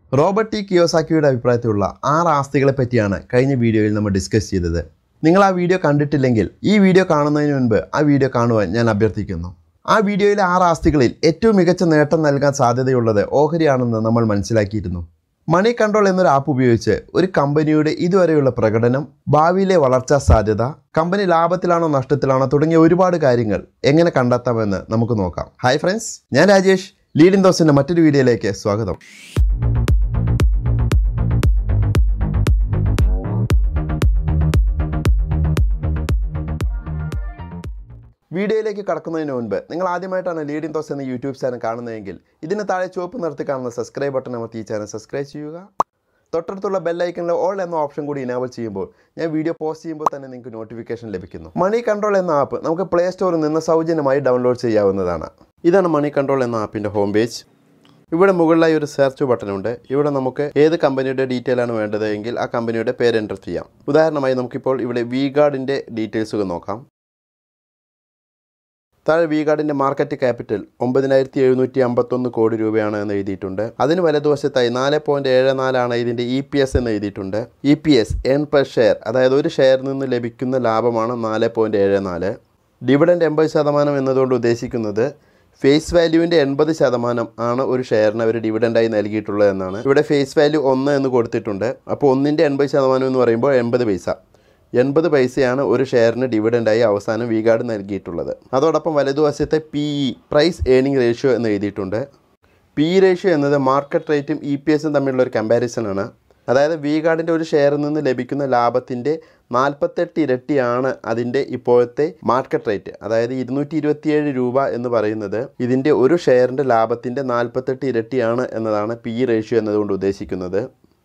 Robert T കിയോസാക്കിയുടെ അഭിപ്രായത്തിലുള്ള ആറ് ആസ്തികളെ പറ്റിയാണ് കഴിഞ്ഞ വീഡിയോയിൽ നമ്മൾ ഡിസ്കസ് ചെയ്തത് നിങ്ങൾ ആ വീഡിയോ കണ്ടിട്ടില്ലെങ്കിൽ ഈ വീഡിയോ കാണുന്നതിന് മുൻപ് ആ വീഡിയോ കാണുവാൻ ഞാൻ അഭ്യർത്ഥിക്കുന്നു ആ വീഡിയോയിലെ ആറ് ആസ്തികളിൽ ഏറ്റവും മികച്ച നേട്ടം നൽകാൻ സാധ്യതയുള്ളത് ഓഹരിയാണെന്ന് നമ്മൾ മനസ്സിലാക്കിയിരുന്നു മണി കൺട്രോൾ എന്നൊരു ആപ്പ് ഉപയോഗിച്ച് ഒരു കമ്പനിയുടെ ഇതുവരെയുള്ള പ്രകടനം ഭാവിയിലെ വളർച്ചാ സാധ്യത കമ്പനി ലാഭത്തിലാണോ നഷ്ടത്തിലാണോ തുടങ്ങിയ ഒരുപാട് കാര്യങ്ങൾ എങ്ങനെ കണ്ടെത്താമെന്ന് നമുക്ക് നോക്കാം ഹായ് ഫ്രണ്ട്സ് ഞാൻ രാജേഷ് ലീഡിൻ ദോസിൻ്റെ മറ്റൊരു വീഡിയോയിലേക്ക് സ്വാഗതം വീഡിയോയിലേക്ക് കടക്കുന്നതിന് മുൻപ് നിങ്ങൾ ആദ്യമായിട്ടാണ് ലീഡിംഗ് തോസ് എന്ന യൂട്യൂബ് ചാനൽ കാണുന്നതെങ്കിൽ ഇതിന് താഴെ ചുവപ്പ് നിറത്തി കാണുന്ന സബ്സ്ക്രൈബ് ബട്ടൺ അമർത്തി ഈ ചാനൽ സബ്സ്ക്രൈബ് ചെയ്യുക തൊട്ടടുത്തുള്ള ബെല്ലൈക്കണിലെ ഓൾ എന്ന ഓപ്ഷൻ കൂടി ഇനാബിൾ ചെയ്യുമ്പോൾ ഞാൻ വീഡിയോ പോസ്റ്റ് ചെയ്യുമ്പോൾ തന്നെ നിങ്ങൾക്ക് നോട്ടിഫിക്കേഷൻ ലഭിക്കുന്നു മണി കൺട്രോൾ എന്ന ആപ്പ് നമുക്ക് പ്ലേ സ്റ്റോറിൽ നിന്ന് സൗജന്യമായി ഡൗൺലോഡ് ചെയ്യാവുന്നതാണ് ഇതാണ് മണി കൺട്രോൾ എന്ന ആപ്പിൻ്റെ ഹോം പേജ് ഇവിടെ മുകളിലായി ഒരു സെർച്ച് ബട്ടൺ ഉണ്ട് ഇവിടെ നമുക്ക് ഏത് കമ്പനിയുടെ ഡീറ്റെയിൽ ആണ് വേണ്ടത് എങ്കിൽ ആ കമ്പനിയുടെ പേര് എൻ്റർ ചെയ്യാം ഉദാഹരണമായി നമുക്കിപ്പോൾ ഇവിടെ വി ഗാർഡിൻ്റെ ഡീറ്റെയിൽസുകൾ നോക്കാം താഴെ വി ഗാർഡിൻ്റെ മാർക്കറ്റ് ക്യാപിറ്റൽ ഒമ്പതിനായിരത്തി എഴുന്നൂറ്റി അമ്പത്തൊന്ന് കോടി രൂപയാണ് എന്ന് എഴുതിയിട്ടുണ്ട് അതിന് വലതുവശത്തായി നാല് പോയിൻറ്റ് ഏഴ് നാലാണ് ഇതിൻ്റെ ഇ പി എസ് എന്ന് എഴുതിയിട്ടുണ്ട് ഇ പി എസ് എൺ പെർ ഷെയർ അതായത് ഒരു ഷെയറിൽ നിന്ന് ലഭിക്കുന്ന ലാഭമാണ് നാല് പോയിൻറ്റ് ഏഴ് നാല് ഡിവിഡൻഡ് എൺപത് ശതമാനം എന്നതുകൊണ്ട് ഉദ്ദേശിക്കുന്നത് ഫേസ് വാല്യൂവിൻ്റെ എൺപത് ശതമാനം ആണ് ഒരു ഷെയറിന് അവർ ഡിവിഡൻഡായി നൽകിയിട്ടുള്ളത് എന്നാണ് ഇവിടെ ഫേസ് വാല്യൂ ഒന്ന് എന്ന് കൊടുത്തിട്ടുണ്ട് അപ്പോൾ ഒന്നിൻ്റെ എൺപത് ശതമാനം എന്ന് പറയുമ്പോൾ എൺപത് പൈസ എൺപത് പൈസയാണ് ഒരു ഷെയറിന് ഡിവിഡൻഡായി അവസാനം വി ഗാർഡ് നൽകിയിട്ടുള്ളത് അതോടൊപ്പം വലതുവശത്തെ P E price earning ratio എന്ന് എഴുതിയിട്ടുണ്ട് പി ഇ റേഷ്യോ എന്നത് മാർക്കറ്റ് റേറ്റും ഇ പി എസും തമ്മിലുള്ള ഒരു കമ്പാരിസൺ ആണ് അതായത് വി ഗാർഡിൻ്റെ ഒരു ഷെയറിൽ നിന്ന് ലഭിക്കുന്ന ലാഭത്തിൻ്റെ നാൽപ്പത്തെട്ട് ഇരട്ടിയാണ് അതിൻ്റെ ഇപ്പോഴത്തെ മാർക്കറ്റ് റേറ്റ് അതായത് ഇരുന്നൂറ്റി ഇരുപത്തിയേഴ് രൂപ എന്ന് പറയുന്നത് ഇതിൻ്റെ ഒരു ഷെയറിൻ്റെ ലാഭത്തിൻ്റെ നാൽപ്പത്തെട്ട് ഇരട്ടിയാണ് എന്നതാണ് പി ഇ റേഷ്യോ എന്നതുകൊണ്ട് ഉദ്ദേശിക്കുന്നത്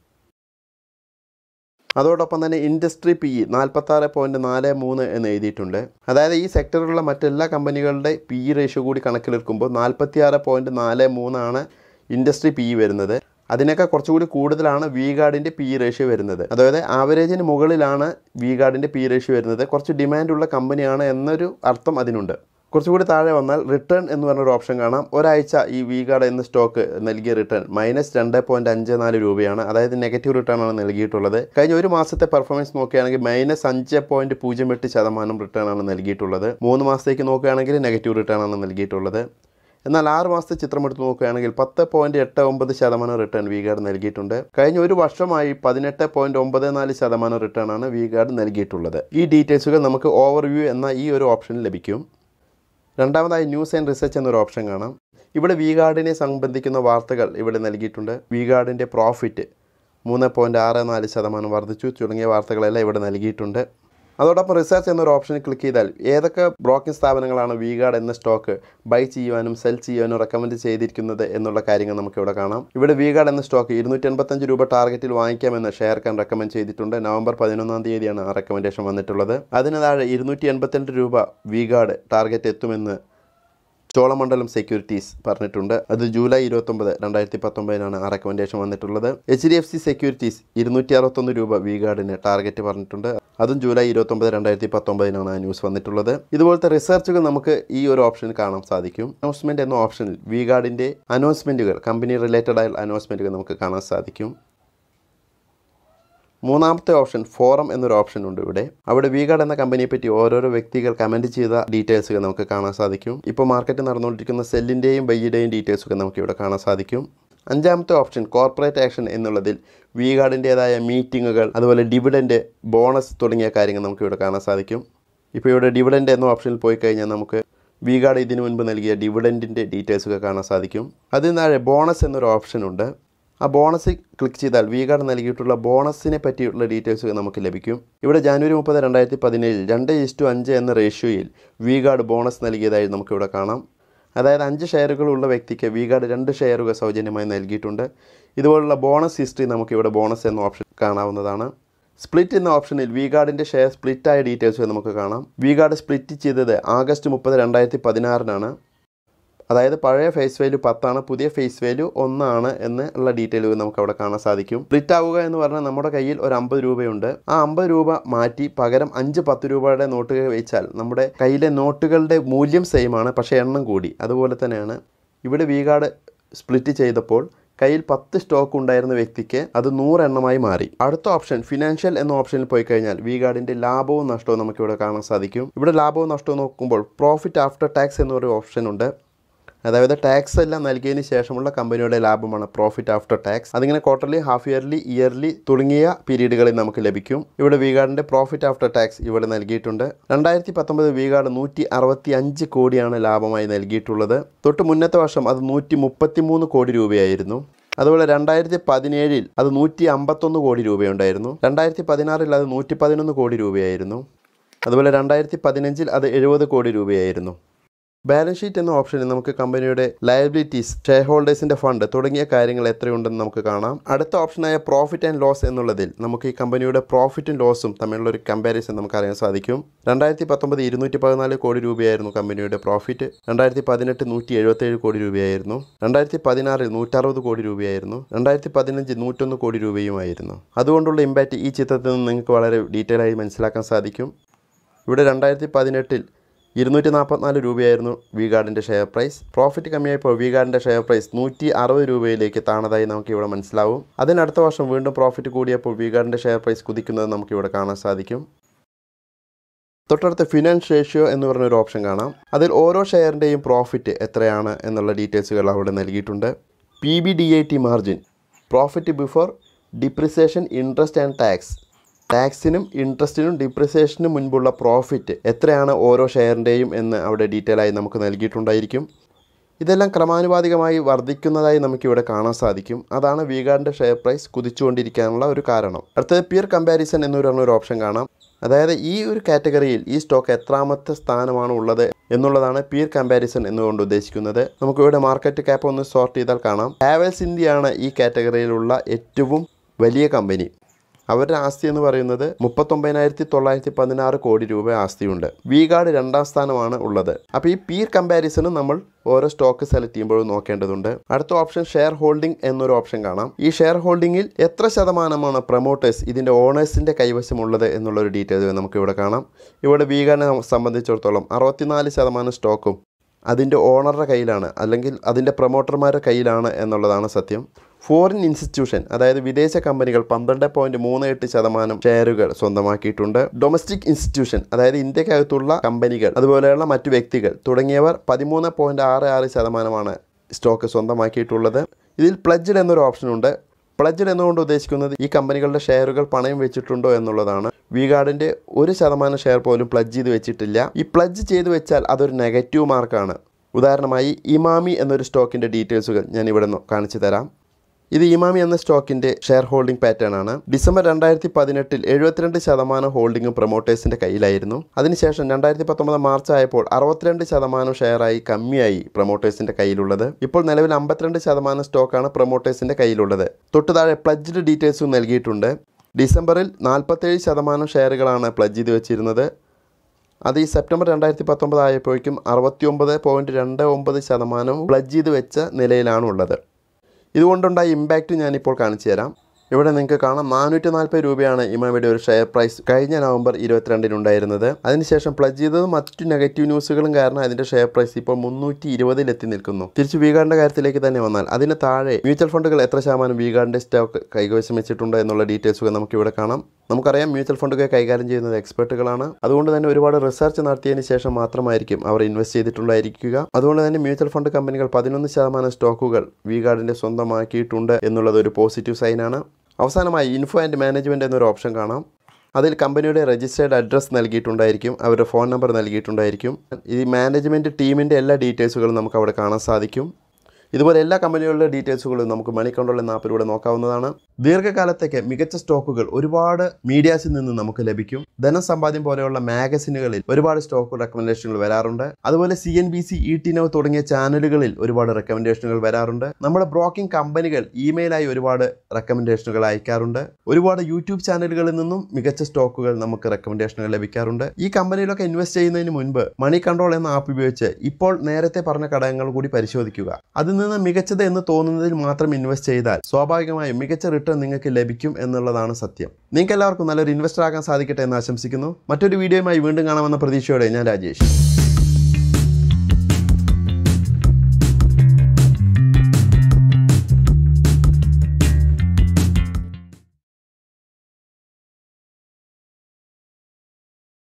അതോടൊപ്പം തന്നെ ഇൻഡസ്ട്രി പി ഇ നാൽപ്പത്താറ് പോയിൻറ്റ് നാല് മൂന്ന് എന്ന് എഴുതിയിട്ടുണ്ട് അതായത് ഈ സെക്ടറിലുള്ള മറ്റെല്ലാ കമ്പനികളുടെ പി ഇ റേഷ്യോ കൂടി കണക്കിലെടുക്കുമ്പോൾ നാൽപ്പത്തിയാറ് പോയിൻറ്റ് നാല് മൂന്നാണ് ഇൻഡസ്ട്രി പി ഇ വരുന്നത് അതിനേക്കാൾ കുറച്ചുകൂടി കൂടുതലാണ് വി ഗാർഡിൻ്റെ പി ഇ റേഷ്യോ വരുന്നത് അതായത് ആവറേജിന് മുകളിലാണ് വി ഗാർഡിൻ്റെ പി ഇ റേഷ്യോ വരുന്നത് കുറച്ച് ഡിമാൻഡുള്ള കമ്പനിയാണ് എന്നൊരു അർത്ഥം അതിനുണ്ട് കുറച്ചുകൂടി താഴെ വന്നാൽ റിട്ടേൺ എന്ന് പറഞ്ഞൊരു ഓപ്ഷൻ കാണാം ഒരാഴ്ച ഈ വി ഗാർഡ് എന്ന സ്റ്റോക്ക് നൽകിയ റിട്ടേൺ മൈനസ് രണ്ട് പോയിൻറ്റ് അഞ്ച് നാല് രൂപയാണ് അതായത് നെഗറ്റീവ് റിട്ടേൺ ആണ് നൽകിയിട്ടുള്ളത് കഴിഞ്ഞ ഒരു മാസത്തെ പെർഫോമൻസ് നോക്കുകയാണെങ്കിൽ മൈനസ് അഞ്ച് പോയിൻറ്റ് പൂജ്യം എട്ട് ശതമാനം റിട്ടേൺ ആണ് നൽകിയിട്ടുള്ളത് മൂന്ന് മാസത്തേക്ക് നോക്കുകയാണെങ്കിൽ നെഗറ്റീവ് റിട്ടേൺ ആണ് നൽകിയിട്ടുള്ളത് എന്നാൽ ആറ് മാസത്തെ ചിത്രം എടുത്ത് നോക്കുകയാണെങ്കിൽ പത്ത് പോയിൻറ്റ് എട്ട് ഒമ്പത് ശതമാനം റിട്ടേൺ വി ഗാർഡ് നൽകിയിട്ടുണ്ട് കഴിഞ്ഞ ഒരു വർഷമായി പതിനെട്ട് പോയിൻറ്റ് ഒമ്പത് നാല് ശതമാനം റിട്ടേൺ ആണ് വി ഗാർഡ് നൽകിയിട്ടുള്ളത് ഈ ഡീറ്റെയിൽസുകൾ നമുക്ക് ഓവർവ്യൂ എന്ന ഈ ഒരു ഓപ്ഷനിൽ ലഭിക്കും രണ്ടാമതായി ന്യൂസ് ആൻഡ് റിസർച്ച് എന്നൊരു ഓപ്ഷൻ കാണാം ഇവിടെ വി ഗാർഡിനെ സംബന്ധിക്കുന്ന വാർത്തകൾ ഇവിടെ നൽകിയിട്ടുണ്ട് വി ഗാർഡിൻ്റെ പ്രോഫിറ്റ് മൂന്ന് പോയിൻറ്റ് ആറ് നാല് ശതമാനം വർദ്ധിച്ചു തുടങ്ങിയ വാർത്തകളെല്ലാം ഇവിടെ നൽകിയിട്ടുണ്ട് അതോടൊപ്പം റിസർച്ച് എന്നൊരു ഓപ്ഷനിൽ ക്ലിക്ക് ചെയ്താൽ ഏതൊക്കെ ബ്രോക്കിംഗ് സ്ഥാപനങ്ങളാണ് വി ഗാർഡ് എന്ന സ്റ്റോക്ക് ബൈ ചെയ്യുവാനും സെൽ ചെയ്യുവാനും റെക്കമെൻഡ് ചെയ്തിരിക്കുന്നത് എന്നുള്ള കാര്യങ്ങൾ നമുക്ക് ഇവിടെ കാണാം ഇവിടെ വി ഗാർഡ് എന്ന സ്റ്റോക്ക് ഇരുന്നൂറ്റി എൺപത്തഞ്ച് രൂപ ടാർഗറ്റിൽ വാങ്ങിക്കാമെന്ന് ഷെയർ കാൻ റെക്കമെൻഡ് ചെയ്തിട്ടുണ്ട് നവംബർ പതിനൊന്നാം തീയതിയാണ് ആ റെക്കമെൻഡേഷൻ വന്നിട്ടുള്ളത് അതിന് താഴെ ഇരുന്നൂറ്റി എൺപത്തിരണ്ട് രൂപ വി ഗാർഡ് ടാർഗറ്റ് എത്തുമെന്ന് ചോളമണ്ഡലം സെക്യൂരിറ്റീസ് പറഞ്ഞിട്ടുണ്ട് അത് ജൂലൈ ഇരുപത്തൊമ്പത് രണ്ടായിരത്തി പത്തൊമ്പതിനാണ് ആ റെക്കമെൻഡേഷൻ വന്നിട്ടുള്ളത് H D F C securities ഇരുന്നൂറ്റി അറുപത്തൊന്ന് രൂപ വി ഗാർഡിന് ടാർഗറ്റ് പറഞ്ഞിട്ടുണ്ട് അതും ജൂലൈ ഇരുപത്തൊമ്പത് രണ്ടായിരത്തി പത്തൊമ്പതിനാണ് ആ ന്യൂസ് വന്നിട്ടുള്ളത് ഇതുപോലത്തെ റിസർച്ചുകൾ നമുക്ക് ഈ ഒരു ഓപ്ഷനിൽ കാണാൻ സാധിക്കും അനൗൺസ്മെന്റ് എന്ന ഓപ്ഷനിൽ വി ഗാർഡിന്റെ അനൗൺസ്മെന്റുകൾ കമ്പനി റിലേറ്റഡ് ആയ അനൗൺസ്മെന്റുകൾ നമുക്ക് കാണാൻ സാധിക്കും മൂന്നാമത്തെ ഓപ്ഷൻ ഫോറം എന്നൊരു ഓപ്ഷൻ ഉണ്ട് ഇവിടെ അവിടെ വിഗാർഡ് എന്ന കമ്പനിയെ പറ്റി ഓരോരോ വ്യക്തികൾ കമൻറ്റ് ചെയ്ത ഡീറ്റെയിൽസുകൾ നമുക്ക് കാണാൻ സാധിക്കും ഇപ്പോൾ മാർക്കറ്റ് നടന്നുകൊണ്ടിരിക്കുന്ന സെല്ലിൻ്റെയും ബൈയുടെയും ഡീറ്റെയിൽസുകൾ നമുക്ക് ഇവിടെ കാണാൻ സാധിക്കും അഞ്ചാമത്തെ ഓപ്ഷൻ കോർപ്പറേറ്റ് ആക്ഷൻ എന്നുള്ളതിൽ വിഗാർഡിൻ്റേതായ മീറ്റിങ്ങുകൾ അതുപോലെ ഡിവിഡൻഡ് ബോണസ് തുടങ്ങിയ കാര്യങ്ങൾ നമുക്ക് ഇവിടെ കാണാൻ സാധിക്കും ഇപ്പോൾ ഇവിടെ ഡിവിഡൻഡ് എന്ന ഓപ്ഷനിൽ പോയി കഴിഞ്ഞാൽ നമുക്ക് വിഗാർഡ് ഇതിനു മുൻപ് നൽകിയ ഡിവിഡൻറ്റിൻ്റെ ഡീറ്റെയിൽസൊക്കെ കാണാൻ സാധിക്കും അതിന് താഴെ ബോണസ് എന്നൊരു ഓപ്ഷൻ ഉണ്ട് ആ ബോണസ് ക്ലിക്ക് ചെയ്താൽ വി ഗാർഡ് നൽകിയിട്ടുള്ള ബോണസിനെ പറ്റിയുള്ള ഡീറ്റെയിൽസ് നമുക്ക് ലഭിക്കും ഇവിടെ ജാനുവരി മുപ്പത് രണ്ടായിരത്തി പതിനേഴിൽ രണ്ട് ഇസ്റ്റു അഞ്ച് എന്ന റേഷ്യോയിൽ വി ഗാർഡ് ബോണസ് നൽകിയതായി നമുക്കിവിടെ കാണാം അതായത് അഞ്ച് ഷെയറുകളുള്ള വ്യക്തിക്ക് വി ഗാർഡ് രണ്ട് ഷെയറുകൾ സൗജന്യമായി നൽകിയിട്ടുണ്ട് ഇതുപോലുള്ള ബോണസ് ഹിസ്റ്ററി നമുക്കിവിടെ ബോണസ് എന്ന ഓപ്ഷൻ കാണാവുന്നതാണ് സ്പ്ലിറ്റ് എന്ന ഓപ്ഷനിൽ വി ഗാർഡിൻ്റെ ഷെയർ സ്പ്ലിറ്റായ ഡീറ്റെയിൽസ് നമുക്ക് കാണാം വി ഗാർഡ് സ്പ്ലിറ്റ് ചെയ്തത് ആഗസ്റ്റ് മുപ്പത് രണ്ടായിരത്തി പതിനാറിനാണ് അതായത് പഴയ ഫേസ് വാല്യൂ പത്താണ് പുതിയ ഫേസ് വാല്യൂ ഒന്നാണ് എന്ന് ഉള്ള ഡീറ്റെയിലുകൾ നമുക്ക് അവിടെ കാണാൻ സാധിക്കും സ്പ്ലിറ്റ് ആവുക എന്ന് പറഞ്ഞാൽ നമ്മുടെ കയ്യിൽ ഒരു അമ്പത് രൂപയുണ്ട് ആ അമ്പത് രൂപ മാറ്റി പകരം അഞ്ച് പത്ത് രൂപയുടെ നോട്ടുകൾ വെച്ചാൽ നമ്മുടെ കയ്യിലെ നോട്ടുകളുടെ മൂല്യം സെയിം ആണ് പക്ഷേ എണ്ണം കൂടി അതുപോലെ തന്നെയാണ് ഇവിടെ വി കാർഡ് സ്പ്ലിറ്റ് ചെയ്തപ്പോൾ കയ്യിൽ പത്ത് സ്റ്റോക്ക് ഉണ്ടായിരുന്ന വ്യക്തിക്ക് അത് നൂറെണ്ണമായി മാറി അടുത്ത ഓപ്ഷൻ ഫിനാൻഷ്യൽ എന്ന ഓപ്ഷനിൽ പോയി കഴിഞ്ഞാൽ വി ഗാർഡിന്റെ ലാഭവും നഷ്ടവും നമുക്ക് ഇവിടെ കാണാൻ സാധിക്കും ഇവിടെ ലാഭവും നഷ്ടവും നോക്കുമ്പോൾ പ്രോഫിറ്റ് ആഫ്റ്റർ ടാക്സ് എന്നൊരു ഓപ്ഷൻ ഉണ്ട് അതായത് ടാക്സ് എല്ലാം നൽകിയതിന് ശേഷമുള്ള കമ്പനിയുടെ ലാഭമാണ് പ്രോഫിറ്റ് ആഫ്റ്റർ ടാക്സ് അതിങ്ങനെ ക്വാർട്ടർലി ഹാഫ് ഇയർലി ഇയർലി തുടങ്ങിയ പീരീഡുകളിൽ നമുക്ക് ലഭിക്കും ഇവിടെ വിഗാർഡിന്റെ പ്രോഫിറ്റ് ആഫ്റ്റർ ടാക്സ് ഇവിടെ നൽകിയിട്ടുണ്ട് രണ്ടായിരത്തി പത്തൊമ്പത് വിഗാർഡ് നൂറ്റി അറുപത്തി അഞ്ച് കോടിയാണ് ലാഭമായി നൽകിയിട്ടുള്ളത് തൊട്ട് മുന്നത്തെ വർഷം അത് നൂറ്റി മുപ്പത്തി മൂന്ന് കോടി രൂപയായിരുന്നു അതുപോലെ രണ്ടായിരത്തി പതിനേഴിൽ അത് നൂറ്റി അമ്പത്തൊന്ന് കോടി രൂപയുണ്ടായിരുന്നു രണ്ടായിരത്തി പതിനാറിൽ അത് നൂറ്റി പതിനൊന്ന് കോടി രൂപയായിരുന്നു അതുപോലെ രണ്ടായിരത്തി പതിനഞ്ചിൽ അത് എഴുപത് കോടി രൂപയായിരുന്നു ബാലൻസ് ഷീറ്റ് എന്ന ഓപ്ഷനിൽ നമുക്ക് കമ്പനിയുടെ ലയബിലിറ്റീസ് ഷെയർ ഹോൾഡേഴ്സിന്റെ ഫണ്ട് തുടങ്ങിയ കാര്യങ്ങൾ എത്രയുണ്ടെന്ന് നമുക്ക് കാണാം അടുത്ത ഓപ്ഷനായ പ്രോഫിറ്റ് ആൻഡ് ലോസ് എന്നുള്ളതിൽ നമുക്ക് ഈ കമ്പനിയുടെ പ്രോഫിറ്റും ലോസും തമ്മിലുള്ള ഒരു കമ്പാരിസൺ നമുക്ക് അറിയാൻ സാധിക്കും രണ്ടായിരത്തി പത്തൊമ്പത് ഇരുന്നൂറ്റി പതിനാല് കോടി രൂപയായിരുന്നു കമ്പനിയുടെ പ്രോഫിറ്റ് രണ്ടായിരത്തി പതിനെട്ട് നൂറ്റി എഴുപത്തേഴ് കോടി രൂപയായിരുന്നു രണ്ടായിരത്തി പതിനാറിൽ നൂറ്ററുപത് കോടി രൂപയായിരുന്നു രണ്ടായിരത്തി പതിനഞ്ച് നൂറ്റൊന്ന് കോടി രൂപയുമായിരുന്നു അതുകൊണ്ടുള്ള ഇമ്പാക്റ്റ് ഈ ചിത്രത്തിൽ നിന്ന് നിങ്ങൾക്ക് വളരെ ഡീറ്റെയിൽ ആയി മനസ്സിലാക്കാൻ സാധിക്കും ഇവിടെ രണ്ടായിരത്തി പതിനെട്ടിൽ ഇരുന്നൂറ്റി നാൽപ്പത്തിനാല് രൂപയായിരുന്നു വി ഗാർഡിൻ്റെ ഷെയർ പ്രൈസ് പ്രോഫിറ്റ് കമ്മിയായപ്പോൾ വി ഗാർഡിൻ്റെ ഷെയർ പ്രൈസ് നൂറ്റി അറുപത് രൂപയിലേക്ക് താണതായി നമുക്ക് ഇവിടെ മനസ്സിലാവും അതിനടുത്ത വർഷം വീണ്ടും പ്രോഫിറ്റ് കൂടിയപ്പോൾ വി ഗാർഡിൻ്റെ ഷെയർ പ്രൈസ് കുതിക്കുന്നത് നമുക്ക് ഇവിടെ കാണാൻ സാധിക്കും തൊട്ടടുത്ത് ഫിനാൻസ് റേഷ്യോ എന്ന് പറഞ്ഞൊരു ഓപ്ഷൻ കാണാം അതിൽ ഓരോ ഷെയറിൻ്റെയും പ്രോഫിറ്റ് എത്രയാണ് എന്നുള്ള ഡീറ്റെയിൽസുകൾ അവിടെ നൽകിയിട്ടുണ്ട് P B D I T margin profit before depreciation interest and tax ടാക്സിനും ഇൻട്രസ്റ്റിനും ഡിപ്രിസിയേഷനും മുൻപുള്ള പ്രോഫിറ്റ് എത്രയാണ് ഓരോ ഷെയറിൻ്റെയും എന്ന് അവിടെ ഡീറ്റെയിൽ ആയി നമുക്ക് നൽകിയിട്ടുണ്ടായിരിക്കും ഇതെല്ലാം ക്രമാനുപാതികമായി വർദ്ധിക്കുന്നതായി നമുക്കിവിടെ കാണാൻ സാധിക്കും അതാണ് വീഗാറിൻ്റെ ഷെയർ പ്രൈസ് കുതിച്ചുകൊണ്ടിരിക്കാനുള്ള ഒരു കാരണം അടുത്തത് പിയർ കമ്പാരിസൺ എന്ന് പറയുന്ന ഒരു ഓപ്ഷൻ കാണാം അതായത് ഈ ഒരു കാറ്റഗറിയിൽ ഈ സ്റ്റോക്ക് എത്രാമത്തെ സ്ഥാനമാണ് ഉള്ളത് എന്നുള്ളതാണ് പിയർ കമ്പാരിസൺ എന്നുകൊണ്ട് ഉദ്ദേശിക്കുന്നത് നമുക്ക് ഇവിടെ മാർക്കറ്റ് ക്യാപ്പ് ഒന്ന് സോർട്ട് ചെയ്താൽ കാണാം ഹാവൽസ് ഇന്ത്യയാണ് ഈ കാറ്റഗറിയിലുള്ള ഏറ്റവും വലിയ കമ്പനി അവരുടെ ആസ്തി എന്ന് പറയുന്നത് മുപ്പത്തൊമ്പതിനായിരത്തി തൊള്ളായിരത്തി പതിനാറ് കോടി രൂപ ആസ്തിയുണ്ട് വി ഗാർഡ് രണ്ടാം സ്ഥാനമാണ് ഉള്ളത് അപ്പോൾ ഈ പീർ കമ്പാരിസണ് നമ്മൾ ഓരോ സ്റ്റോക്ക് സെലക്ട് ചെയ്യുമ്പോഴും നോക്കേണ്ടതുണ്ട് അടുത്ത ഓപ്ഷൻ ഷെയർ ഹോൾഡിംഗ് എന്നൊരു ഓപ്ഷൻ കാണാം ഈ ഷെയർ ഹോൾഡിംഗിൽ എത്ര ശതമാനമാണ് പ്രൊമോട്ടേഴ്സ് ഇതിൻ്റെ ഓണേഴ്സിൻ്റെ കൈവശമുള്ളത് എന്നുള്ളൊരു ഡീറ്റെയിൽ നമുക്ക് ഇവിടെ കാണാം ഇവിടെ വി ഗാർഡിനെ സംബന്ധിച്ചിടത്തോളം അറുപത്തിനാല് ശതമാനം സ്റ്റോക്കും അതിൻ്റെ ഓണറുടെ കയ്യിലാണ് അല്ലെങ്കിൽ അതിൻ്റെ പ്രൊമോട്ടർമാരുടെ കയ്യിലാണ് എന്നുള്ളതാണ് സത്യം ഫോറിൻ ഇൻസ്റ്റിറ്റ്യൂഷൻ അതായത് വിദേശ കമ്പനികൾ പന്ത്രണ്ട് പോയിന്റ് മൂന്ന് എട്ട് ശതമാനം ഷെയറുകൾ സ്വന്തമാക്കിയിട്ടുണ്ട് ഡൊമസ്റ്റിക് ഇൻസ്റ്റിറ്റ്യൂഷൻ അതായത് ഇന്ത്യക്കകത്തുള്ള കമ്പനികൾ അതുപോലെയുള്ള മറ്റു വ്യക്തികൾ തുടങ്ങിയവർ പതിമൂന്ന് പോയിന്റ് ആറ് ആറ് ശതമാനമാണ് സ്റ്റോക്ക് സ്വന്തമാക്കിയിട്ടുള്ളത് ഇതിൽ പ്ലഡ്ജഡ് എന്നൊരു ഓപ്ഷനുണ്ട് പ്ലഡ്ജഡ് എന്നുകൊണ്ട് ഉദ്ദേശിക്കുന്നത് ഈ കമ്പനികളുടെ ഷെയറുകൾ പണയം വെച്ചിട്ടുണ്ടോ എന്നുള്ളതാണ് വി ഗാർഡിൻ്റെ ഒരു ശതമാനം ഷെയർ പോലും പ്ലഡ്ജ് ചെയ്ത് വെച്ചിട്ടില്ല ഈ പ്ലഡ്ജ് ചെയ്ത് വെച്ചാൽ അതൊരു നെഗറ്റീവ് മാർക്കാണ് ഉദാഹരണമായി ഇമാമി എന്നൊരു സ്റ്റോക്കിൻ്റെ ഡീറ്റെയിൽസുകൾ ഞാൻ ഇവിടെ നിന്ന് കാണിച്ചു തരാം ഇത് ഇമാമി എന്ന സ്റ്റോക്കിന്റെ ഷെയർ ഹോൾഡിംഗ് പാറ്റേൺ ആണ് ഡിസംബർ രണ്ടായിരത്തി പതിനെട്ടിൽ എഴുപത്തിരണ്ട് ശതമാനം ഹോൾഡിംഗും പ്രൊമോട്ടേഴ്സിന്റെ കയ്യിലായിരുന്നു അതിനുശേഷം രണ്ടായിരത്തി പത്തൊമ്പത് മാർച്ച് ആയപ്പോൾ അറുപത്തിരണ്ട് ശതമാനം ഷെയറായി കമ്മിയായി പ്രൊമോട്ടേഴ്സിന്റെ കയ്യിലുള്ളത് ഇപ്പോൾ നിലവിൽ അമ്പത്തിരണ്ട് ശതമാനം സ്റ്റോക്കാണ് പ്രൊമോട്ടേഴ്സിന്റെ കയ്യിലുള്ളത് തൊട്ടു താഴെ പ്ലഡ്ജ്ഡ് ഡീറ്റെയിൽസും നൽകിയിട്ടുണ്ട് ഡിസംബറിൽ നാൽപ്പത്തേഴ് ശതമാനം ഷെയറുകളാണ് പ്ലഡ്ജ് ചെയ്ത് വെച്ചിരുന്നത് അത് ഈ സെപ്റ്റംബർ രണ്ടായിരത്തി പത്തൊമ്പത് ആയപ്പോഴേക്കും അറുപത്തി ഒമ്പത് പോയിൻറ്റ് രണ്ട് ഒമ്പത് ശതമാനവും പ്ലഡ്ജ് ചെയ്ത് വെച്ച നിലയിലാണ് ഉള്ളത് ഇതുകൊണ്ടുണ്ടായ ഇമ്പാക്റ്റ് ഞാനിപ്പോൾ കാണിച്ചു തരാം ഇവിടെ നിങ്ങൾക്ക് കാണാം നാനൂറ്റി നാൽപ്പത് രൂപയാണ് ഇമാമിയുടെ ഒരു ഷെയർ പ്രൈസ് കഴിഞ്ഞ നവംബർ ഇരുപത്തിരണ്ടിനുണ്ടായിരുന്നത് അതിനുശേഷം പ്ലജ് ചെയ്തതും മറ്റു നെഗറ്റീവ് ന്യൂസുകളും കാരണം അതിന്റെ ഷെയർ പ്രൈസ് ഇപ്പോൾ മുന്നൂറ്റി ഇരുപതിൽ എത്തി നിൽക്കുന്നു തിരിച്ച് വീഗാറിന്റെ കാര്യത്തിലേക്ക് തന്നെ വന്നാൽ അതിന് താഴെ മ്യൂച്വൽ ഫണ്ടുകൾ എത്ര ശതമാനം വീഗാറിന്റെ സ്റ്റോക്ക് കൈവശം വെച്ചിട്ടുണ്ട് എന്നുള്ള ഡീറ്റെയിൽസുകൾ നമുക്ക് ഇവിടെ കാണാം നമുക്കറിയാം മ്യൂച്വൽ ഫണ്ടുകൾ കൈകാര്യം ചെയ്യുന്നത് എക്സ്പെർട്ടുകളാണ് അതുകൊണ്ട് തന്നെ ഒരുപാട് റിസർച്ച് നടത്തിയതിന് ശേഷം മാത്രമായിരിക്കും അവർ ഇൻവെസ്റ്റ് ചെയ്തിട്ടുണ്ടായിരിക്കുക അതുകൊണ്ട് തന്നെ മ്യൂച്വൽ ഫണ്ട് കമ്പനികൾ പതിനൊന്ന് ശതമാനം സ്റ്റോക്കുകൾ വി ഗാർഡിന്റെ സ്വന്തമാക്കിയിട്ടുണ്ട് എന്നുള്ളത് ഒരു പോസിറ്റീവ് സൈനാണ് അവസാനമായി ഇൻഫോ ആൻഡ് മാനേജ്മെൻറ്റ് എന്നൊരു ഓപ്ഷൻ കാണാം അതിൽ കമ്പനിയുടെ രജിസ്റ്റേർഡ് അഡ്രസ്സ് നൽകിയിട്ടുണ്ടായിരിക്കും അവരുടെ ഫോൺ നമ്പർ നൽകിയിട്ടുണ്ടായിരിക്കും ഈ മാനേജ്മെൻറ്റ് ടീമിൻ്റെ എല്ലാ ഡീറ്റെയിൽസുകളും നമുക്ക് അവിടെ കാണാൻ സാധിക്കും ഇതുപോലെ എല്ലാ കമ്പനികളുടെ ഡീറ്റെയിൽസുകളും നമുക്ക് മണി കൺട്രോൾ എന്ന ആപ്പിലൂടെ നോക്കാവുന്നതാണ് ദീർഘകാലത്തേക്ക് മികച്ച സ്റ്റോക്കുകൾ ഒരുപാട് മീഡിയാസിൽ നിന്ന് നമുക്ക് ലഭിക്കും ധനസമ്പാദ്യം പോലെയുള്ള മാഗസിനുകളിൽ ഒരുപാട് സ്റ്റോക്ക് റെക്കമെൻഡേഷനുകൾ വരാറുണ്ട് അതുപോലെ C N B C E T now തുടങ്ങിയ ചാനലുകളിൽ ഒരുപാട് റെക്കമെൻഡേഷനുകൾ വരാറുണ്ട് നമ്മുടെ ബ്രോക്കിംഗ് കമ്പനികൾ ഇമെയിലായി ഒരുപാട് റെക്കമെൻഡേഷനുകൾ അയക്കാറുണ്ട് ഒരുപാട് യൂട്യൂബ് ചാനലുകളിൽ നിന്നും മികച്ച സ്റ്റോക്കുകൾ നമുക്ക് റെക്കമെൻഡേഷനുകൾ ലഭിക്കാറുണ്ട് ഈ കമ്പനിയിലൊക്കെ ഇൻവെസ്റ്റ് ചെയ്യുന്നതിന് മുൻപ് മണി കൺട്രോൾ എന്ന ആപ്പ് ഉപയോഗിച്ച് ഇപ്പോൾ നേരത്തെ പറഞ്ഞ ഘടകങ്ങൾ കൂടി പരിശോധിക്കുക അതിൽ നിന്ന് മികച്ചത് എന്ന് തോന്നുന്നതിൽ മാത്രം ഇൻവെസ്റ്റ് ചെയ്താൽ സ്വാഭാവികമായും മികച്ച റിട്ടേൺ നിങ്ങൾക്ക് ലഭിക്കും എന്നുള്ളതാണ് സത്യം നിങ്ങൾക്ക് എല്ലാവർക്കും നല്ലൊരു ഇൻവെസ്റ്റർ ആകാൻ സാധിക്കട്ടെ എന്ന് ആശംസിക്കുന്നു മറ്റൊരു വീഡിയോയുമായി വീണ്ടും കാണാമെന്ന പ്രതീക്ഷയോടെ ഞാൻ രാജേഷ്